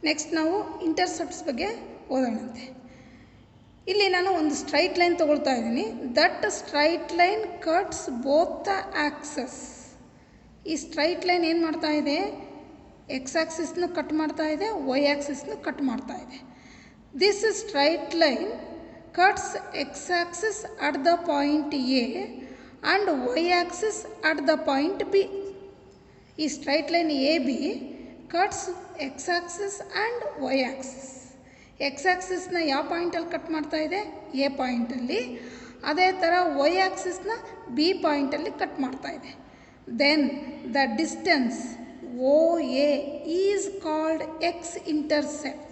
Next ನಾವು intercepts ಬಗ್ಗೆ ಓದೋಣಂತೆ ಇಲ್ಲಿ ನಾನು ಒಂದು ಸ್ಟ್ರೈಟ್ ಲೈನ್ ತಗೊಳ್ತಾ ಇದ್ದೀನಿ that straight line cuts both the axes ಈ ಸ್ಟ್ರೈಟ್ ಲೈನ್ ಏನು ಮಾಡ್ತಾ ಇದೆ ಎಕ್ಸ್ ಆಕ್ಸಿಸ್ನು ಕಟ್ ಮಾಡ್ತಾ ಇದೆ ವೈ ಆಕ್ಸಿಸ್ನು ಕಟ್ ಮಾಡ್ತಾ ಇದೆ this straight line cuts X axis at the point A and Y axis at the point B ಈ straight line A B cuts X axis and Y axis X ಆಕ್ಸಿಸ್ನ ಯಾವ ಪಾಯಿಂಟಲ್ಲಿ cut ಮಾಡ್ತಾ ಇದೆ A ಪಾಯಿಂಟಲ್ಲಿ ಅದೇ ಥರ ವೈ ಆಕ್ಸಿಸ್ನ ಬಿ ಪಾಯಿಂಟಲ್ಲಿ ಕಟ್ ಮಾಡ್ತಾ ಇದೆ then the distance O A is called X intercept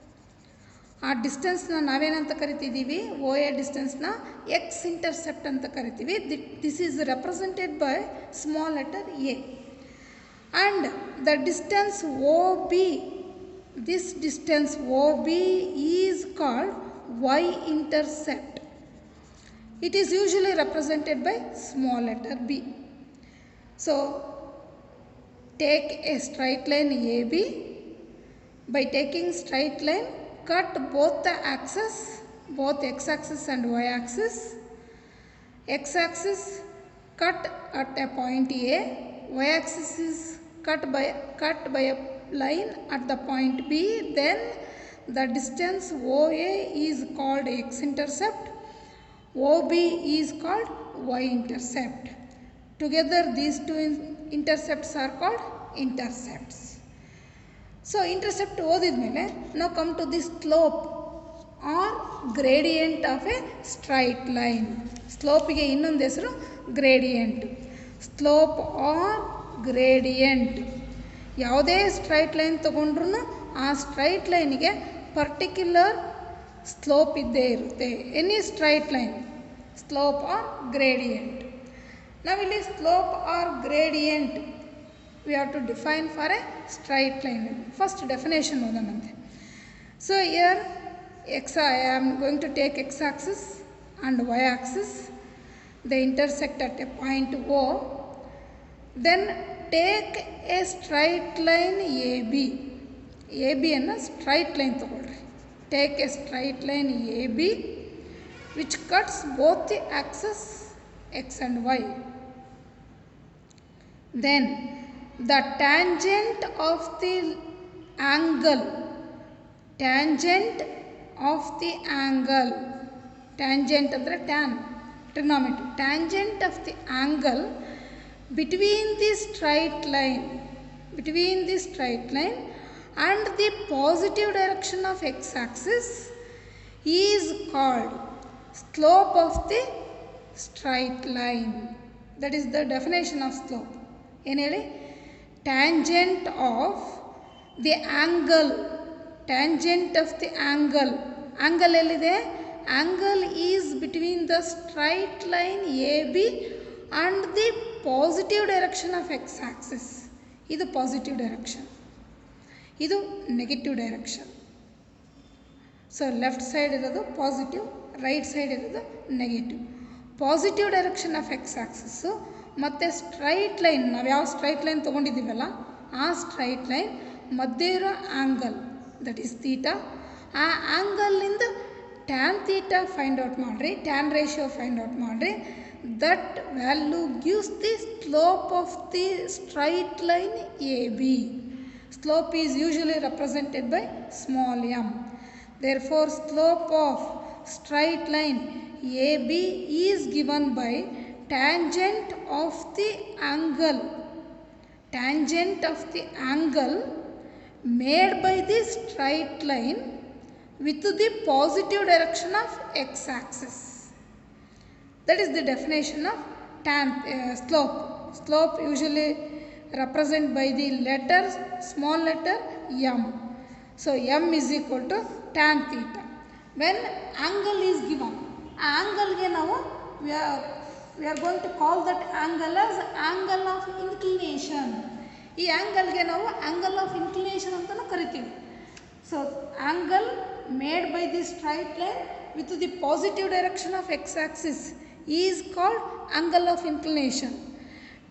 ಆ ಡಿಸ್ಟೆನ್ಸ್ನ ನಾವೇನಂತ ಕರಿತಿದ್ದೀವಿ ಓ ಎ ಡಿಸ್ಟೆನ್ಸ್ನ ಎಕ್ಸ್ ಇಂಟರ್ಸೆಪ್ಟ್ ಅಂತ ಕರಿತೀವಿ this is represented by small letter A and the distance O B this distance OB is called y intercept. It is usually represented by small letter b. So, take a straight line AB. By taking straight line, cut both the axes, both x axis and y axis. X axis cut at a point A, y axis is cut by cut by a line at the point B, then the distance OA is called x intercept, OB is called y intercept. Together these two in- intercepts are called intercepts. So intercept ಓದಿದ್ಮೇಲೆ ನಾವು come to the slope or gradient of a straight line ಸ್ಲೋಪಿಗೆ ಇನ್ನೊಂದು ಹೆಸರು gradient slope or gradient ಯಾವುದೇ straight line ತೊಗೊಂಡ್ರೂ ಆ straight ಲೈನಿಗೆ particular slope ಇದ್ದೇ ಇರುತ್ತೆ any straight line slope or gradient ನಾವಿಲ್ಲಿ slope or gradient we have to define for a straight line first definition ಓದೋಣಂತೆ so here X I am going to take X axis and Y Axis the intersect at a point O then take a straight line A B A ಬಿಯನ್ನು straight line ತೊಗೊಳ್ರಿ take a straight line A B which cuts both the axes X and Y then the tangent of the angle tangent of the angle tangent ಅಂದರೆ tan trigonometry tangent of the angle between the straight line between the straight line and the positive direction of x axis is called slope of the straight line that is the definition of slope ಏನು ಹೇಳಿ tangent of the angle tangent of the angle angle ಎಲ್ಲಿದೆ angle is between the straight line A B and the positive direction of X axis ಇದು positive direction ಇದು negative direction so left side ಇರೋದು positive right side ಇರೋದು negative positive direction of X axis ಮತ್ತು straight line ನಾವು ಯಾವ straight line ತೊಗೊಂಡಿದ್ದೀವಲ್ಲ ಆ straight line ಮಧ್ಯೆ ಇರೋ ಆ್ಯಂಗಲ್ ದಟ್ ಈಸ್ ತೀಟಾ ಆ ಆ್ಯಂಗಲ್ಲಿಂದ ಟ್ಯಾನ್ ತೀಟಾ ಫೈಂಡ್ ಔಟ್ ಮಾಡಿರಿ ಟ್ಯಾನ್ ರೇಷಿಯೋ ಫೈಂಡ್ ಔಟ್ ಮಾಡಿರಿ that value gives the slope of the straight line A B slope is usually represented by small M therefore slope of straight line AB is given by tangent of the angle tangent of the angle made by the straight line with the positive direction of x axis that is the definition of tan uh, slope slope usually represent by the letter small letter m so m is equal to tan theta when angle is given ಆ ಆ್ಯಂಗಲ್ಗೆ ನಾವು we are we are going to call that angle as angle of inclination ಈ ಆ್ಯಂಗಲ್ಗೆ ನಾವು angle of inclination ಅಂತಲೂ ಕರಿತೀವಿ so angle made by the straight line with the positive direction of X axis is called angle of inclination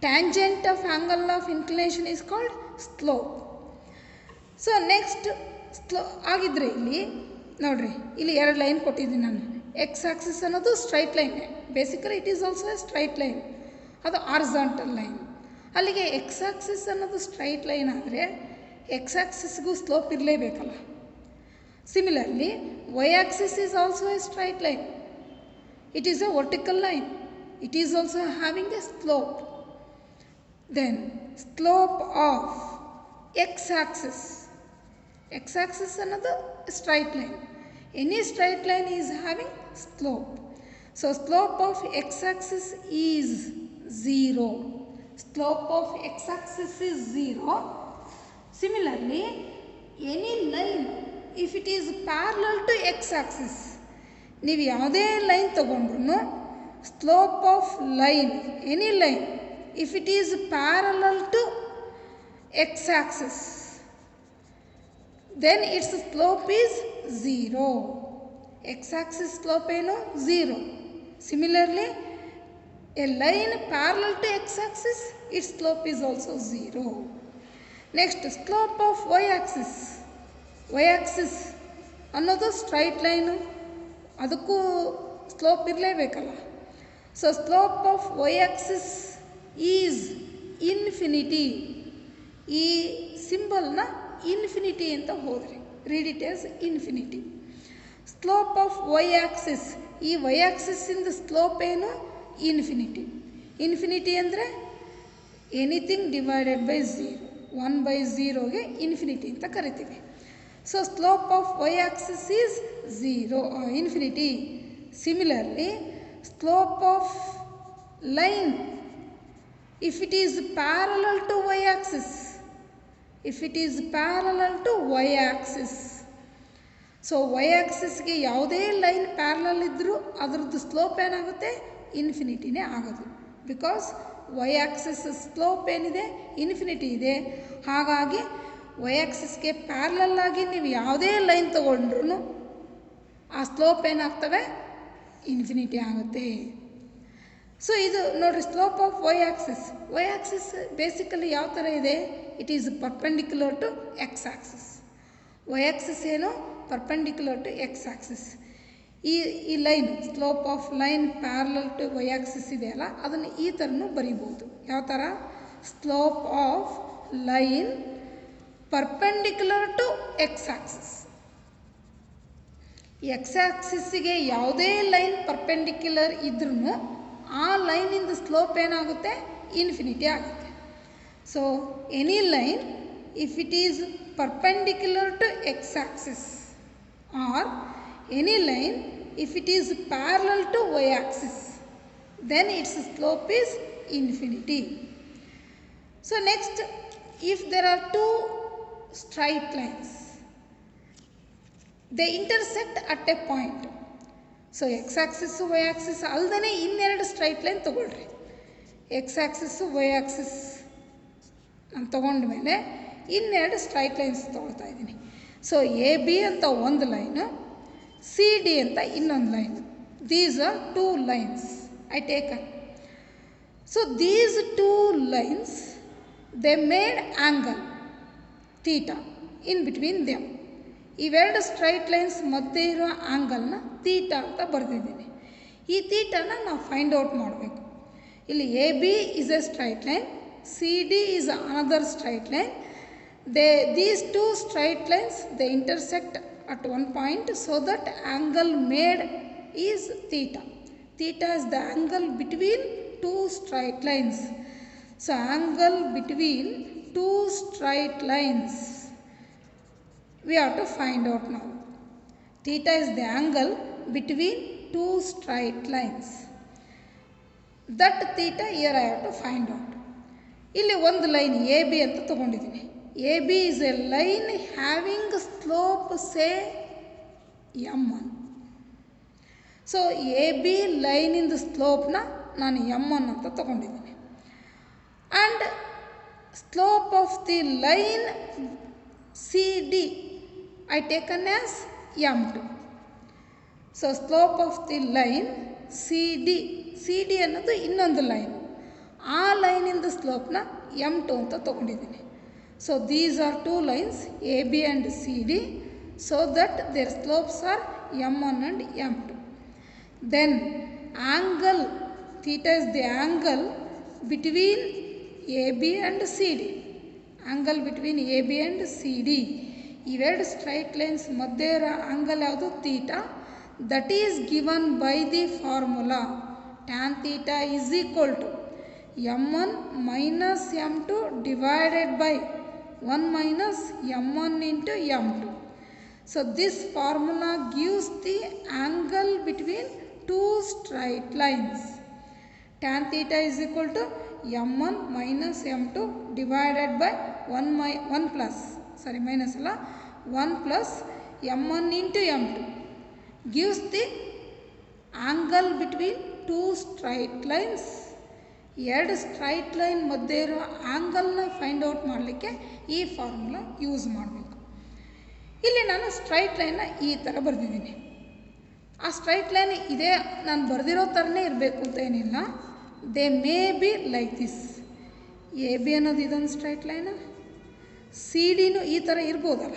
tangent of angle of inclination is called slope so next slope ಆಗಿದ್ರೆ ಇಲ್ಲಿ ನೋಡ್ರಿ ಇಲ್ಲಿ ಎರಡು line ಕೊಟ್ಟಿದ್ದೀನಿ ನಾನು X axis ಅನ್ನೋದು straight line basically it is also a straight line ಅದು horizontal line ಅಲ್ಲಿಗೆ ಎಕ್ಸ್ ಆಕ್ಸಿಸ್ ಅನ್ನೋದು ಸ್ಟ್ರೈಟ್ ಲೈನ್ ಆದರೆ ಎಕ್ಸ್ ಆಕ್ಸಿಸ್ಗೂ ಸ್ಲೋಪ್ ಇರಲೇಬೇಕಲ್ಲ similarly Y axis is also a straight line it is a vertical line it is also having a slope then slope of x-axis x-axis another straight line any straight line is having slope so slope of x-axis is 0 slope of x-axis is 0 similarly any line if it is parallel to x-axis ನೀವು ಯಾವುದೇ line ತಗೊಂಡ್ರು slope of line any line if it is parallel to x axis then its slope is zero x axis slope ಏನು zero similarly a line parallel to x axis its slope is also zero next slope of y axis y axis ಅನ್ನೋದು straight line ಅದಕ್ಕೂ slope ಇರಲೇಬೇಕಲ್ಲ so slope of y axis is infinity ಈ ಸಿಂಬಲ್ನ infinity ಅಂತ ಹೋದ್ರಿ read it as infinity slope of y Axis ಈ y ಆಕ್ಸಿಸ್ಸಿಂದ slope ಏನು ಇನ್ಫಿನಿಟಿ ಇನ್ಫಿನಿಟಿ ಅಂದರೆ anything divided by zero one by ಝೀರೋಗೆ ಇನ್ಫಿನಿಟಿ ಅಂತ ಕರಿತೀವಿ so slope of y axis is zero infinity similarly slope of line if it is parallel to y axis if it is parallel to y axis so y ಆಕ್ಸಿಸ್ಗೆ ಯಾವುದೇ line parallel ಇದ್ದರೂ ಅದರದ್ದು slope ಏನಾಗುತ್ತೆ ಇನ್ಫಿನಿಟಿನೇ ಆಗೋದು because y axis slope ಏನಿದೆ infinity ಇದೆ ಹಾಗಾಗಿ ವೈ ಆಕ್ಸಿಸ್ಗೆ ಪ್ಯಾರಲಲ್ ಆಗಿ ನೀವು ಯಾವುದೇ ಲೈನ್ ತೊಗೊಂಡ್ರು ಆ ಸ್ಲೋಪ್ ಏನಾಗ್ತವೆ ಇನ್ಫಿನಿಟಿ ಆಗುತ್ತೆ ಸೊ ಇದು ನೋಡಿರಿ slope of y axis y axis basically ಯಾವ ಥರ ಇದೆ it is perpendicular to x axis y axis ಏನು ಪರ್ಪೆಂಡಿಕ್ಯುಲರ್ ಟು ಎಕ್ಸ್ ಆಕ್ಸಿಸ್ ಈ ಈ line slope of line parallel to y axis ಇದೆಯಲ್ಲ ಅದನ್ನು ಈ ಥರನೂ ಬರಿಬೋದು ಯಾವ ಥರ slope of line perpendicular to x axis x ಆಕ್ಸಿಸ್ಸಿಗೆ ಯಾವುದೇ ಲೈನ್ ಪರ್ಪೆಂಡಿಕ್ಯುಲರ್ ಇದ್ರೂ ಆ ಲೈನಿಂದ ಸ್ಲೋಪ್ ಏನಾಗುತ್ತೆ ಇನ್ಫಿನಿಟಿ ಆಗುತ್ತೆ so any line if it is perpendicular to x axis or any line if it is parallel to y axis then its slope is infinity so next if there are two straight lines they intersect at a point so x axis y axis ಅಲ್ಲದೆ ಇನ್ನೆರಡು straight line ತೊಗೊಳ್ರಿ x axis y axis ನಾನು ತೊಗೊಂಡ್ಮೇಲೆ ಇನ್ನೆರಡು straight lines ತೊಗೊಳ್ತಾ ಇದ್ದೀನಿ so A B ಅಂತ ಒಂದು ಲೈನು ಸಿ ಡಿ ಅಂತ ಇನ್ನೊಂದು line these are two lines I taken so these two lines they made angle theta in between them ಇವೆರಡು ಸ್ಟ್ರೈಟ್ ಲೈನ್ಸ್ ಮಧ್ಯೆ ಇರೋ ಆ್ಯಂಗಲ್ನ ತೀಟ ಅಂತ ಬರೆದಿದ್ದೀನಿ ಈ ತೀಟನ ನಾವು ಫೈಂಡ್ ಔಟ್ ಮಾಡಬೇಕು ಇಲ್ಲಿ A B is a straight line C D is another straight line they these two straight lines they intersect at one point so that angle made is theta theta is the angle between two straight lines so angle between two straight lines we have to find out now. Theta is the angle between two straight lines. That theta here I have to find out. ಇಲ್ಲಿ ಒಂದು line A B ಅಂತ ತೊಗೊಂಡಿದ್ದೀನಿ A B is a line having slope say m one so A B ಲೈನಿಂದ ಸ್ಲೋಪ್ನ ನಾನು m one ಅಂತ ತೊಗೊಂಡಿದ್ದೀನಿ and slope of the line C D I taken as M2. So slope of the line CD, CD ಅನ್ನೋದು ಇನ್ನೊಂದು line ಆ ಲೈನಿಂದ ಸ್ಲೋಪ್ನ M two ಅಂತ ತೊಗೊಂಡಿದ್ದೀನಿ so these are two lines A B and C D so that their slopes are m1 and m2 then angle theta is the angle between AB and CD angle between AB and CD ಇವೆರಡು straight lines ಮಧ್ಯೆ ಇರೋ angle ಯಾವುದು theta that is given by the formula tan theta is equal to m one minus m two divided by one minus m one into m two so this formula gives the angle between two straight lines tan theta is equal to m1 minus m2 divided by 1 my 1 plus sorry minus ಅಲ್ಲ 1 plus m1 into m2 gives the angle between two straight lines ಎರಡು straight line ಮಧ್ಯೆ ಇರೋ ಆ್ಯಂಗಲ್ನ find out ಮಾಡಲಿಕ್ಕೆ ಈ formula use ಮಾಡಬೇಕು ಇಲ್ಲಿ ನಾನು straight ಲೈನ್ನ ಈ ಥರ ಬರೆದಿದ್ದೀನಿ ಆ ಸ್ಟ್ರೈಟ್ ಲೈನ್ ಇದೇ ನಾನು ಬರೆದಿರೋ ಥರನೇ ಇರಬೇಕು ಅಂತ ಏನಿಲ್ಲ they may be like this A B ಅನ್ನೋದು ಇದೊಂದು ಸ್ಟ್ರೈಟ್ ಲೈನು ಸಿ ಡಿನೂ ಈ ಥರ ಇರ್ಬೋದಲ್ಲ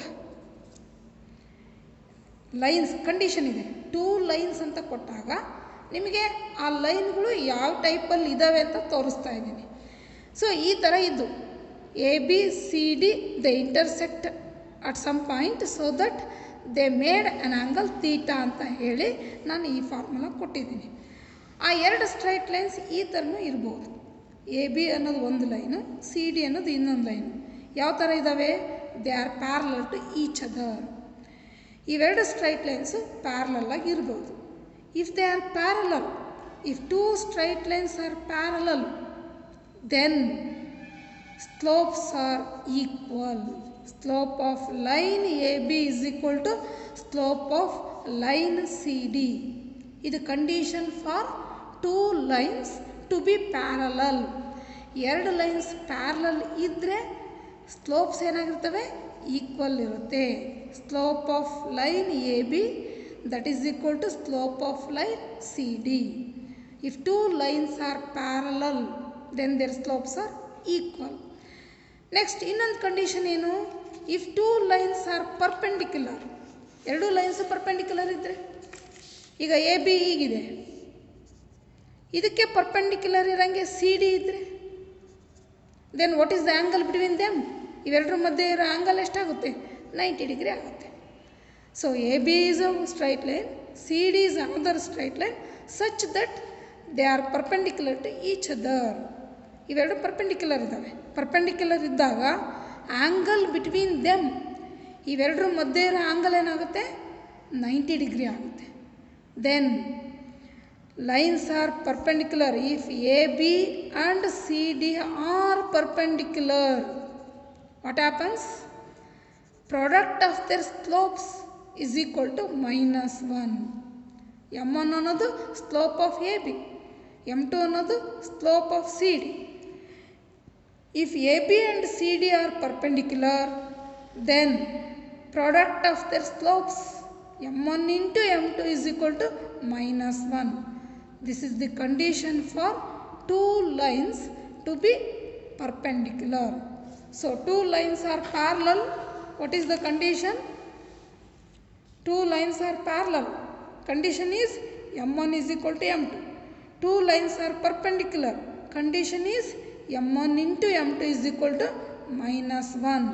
ಲೈನ್ಸ್ ಕಂಡೀಷನ್ ಇದೆ ಟೂ ಲೈನ್ಸ್ ಅಂತ ಕೊಟ್ಟಾಗ ನಿಮಗೆ ಆ ಲೈನ್ಗಳು ಯಾವ ಟೈಪಲ್ಲಿ ಇದ್ದಾವೆ ಅಂತ ತೋರಿಸ್ತಾ ಇದ್ದೀನಿ ಸೊ ಈ ಥರ ಇದ್ದು A B C D the intersect at some point so that they made an angle theta ಅಂತ ಹೇಳಿ ನಾನು ಈ ಫಾರ್ಮುಲಾ ಕೊಟ್ಟಿದ್ದೀನಿ ಆ ಎರಡು ಸ್ಟ್ರೈಟ್ ಲೈನ್ಸ್ ಈ ಥರನೂ ಇರ್ಬೋದು ಎ ಬಿ ಅನ್ನೋದು ಒಂದು ಲೈನು ಸಿ ಡಿ ಅನ್ನೋದು ಇನ್ನೊಂದು ಲೈನು ಯಾವ ಥರ ಇದ್ದಾವೆ they are parallel to each other ಇವೆರಡು ಸ್ಟ್ರೈಟ್ ಲೈನ್ಸು ಪ್ಯಾರಲಲ್ಲಾಗಿ ಇರ್ಬೋದು if they are parallel if two straight lines are parallel then slopes are equal slope of line A B is equal to slope of line C D ಇದು condition for two lines to be parallel ಎರಡು lines parallel ಇದ್ದರೆ slopes ಏನಾಗಿರ್ತವೆ equal ಇರುತ್ತೆ slope of line A B that is equal to slope of line C D if two lines are parallel then their slopes are equal next ಇನ್ನೊಂದು condition ಏನು if two lines are perpendicular ಎರಡೂ lines perpendicular ಇದ್ದರೆ ಈಗ A B ಹೀಗಿದೆ ಇದಕ್ಕೆ perpendicular ಇರೋಂಗೆ C D ಇದ್ದರೆ then what is the angle between them ಇವೆರಡರ ಮಧ್ಯೆ ಇರೋ ಆ್ಯಂಗಲ್ ಎಷ್ಟಾಗುತ್ತೆ ನೈಂಟಿ ಡಿಗ್ರಿ ಆಗುತ್ತೆ so A B is a straight line C D is another straight line such that they are perpendicular to each other ಇವೆರಡು perpendicular ಇದ್ದಾವೆ perpendicular ಇದ್ದಾಗ angle between them ಇವೆರಡರ ಮಧ್ಯೆ ಇರೋ ಆ್ಯಂಗಲ್ ಏನಾಗುತ್ತೆ ನೈಂಟಿ ಡಿಗ್ರಿ ಆಗುತ್ತೆ then lines are perpendicular if A B and C D are perpendicular what happens product of their slopes is equal to minus one m one ಅನ್ನೋದು slope of A B m two ಅನ್ನೋದು slope of C D if A B and C D are perpendicular then product of their slopes m one into m two is equal to minus one this is the condition for two lines to be perpendicular so two lines are parallel what is the condition two lines are parallel condition is m1 is equal to m2 two lines are perpendicular condition is m1 into m2 is equal to minus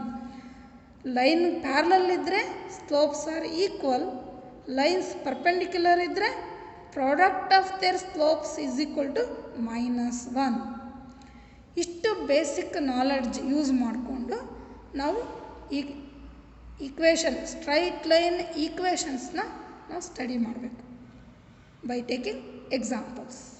1 line parallel ಇದ್ದರೆ slopes are equal lines perpendicular ಇದ್ದರೆ product of their slopes is equal to minus one ಇಷ್ಟು basic knowledge use ಮಾಡಿಕೊಂಡು ನಾವು ಈ equation straight line ಈಕ್ವೇಷನ್ಸ್ನ ನಾವು study ಮಾಡಬೇಕು by taking examples